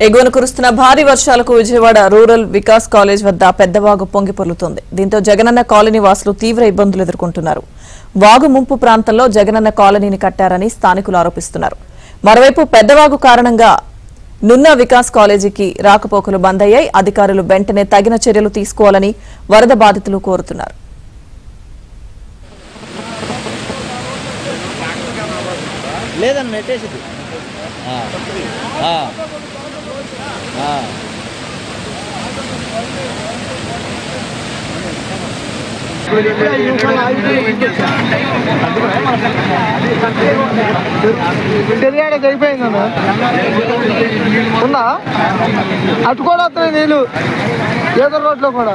ఎగువన కురుస్తున్న భారీ వర్షాలకు విజయవాడ రూరల్ వికాస్ కాలేజ్ వద్ద పెద్ద వాగు పొంగి పొర్లుతోంది దీంతో జగనన్న కాలనీ వాసులు తీవ్ర ఇబ్బందులు ఎదుర్కొంటున్నారు వాగు ముంపు ప్రాంతంలో జగనన్న కాలనీని కట్టారని స్థానికులు ఆరోపిస్తున్నారు మరోవైపు పెద్దవాగు కారణంగా నున్న వికాస్ కాలేజీకి రాకపోకలు బంద్ అయ్యాయి అధికారులు వెంటనే తగిన చర్యలు తీసుకోవాలని వరద బాధితులు కోరుతున్నారు లేదన్న నెట్టేసింది ఆ, ఆ, ఆ. తెలియాడకి అయిపోయిందన్న ఉందా అటు కూడా వస్తున్నాయి నీళ్ళు ఏదో రోడ్లో కూడా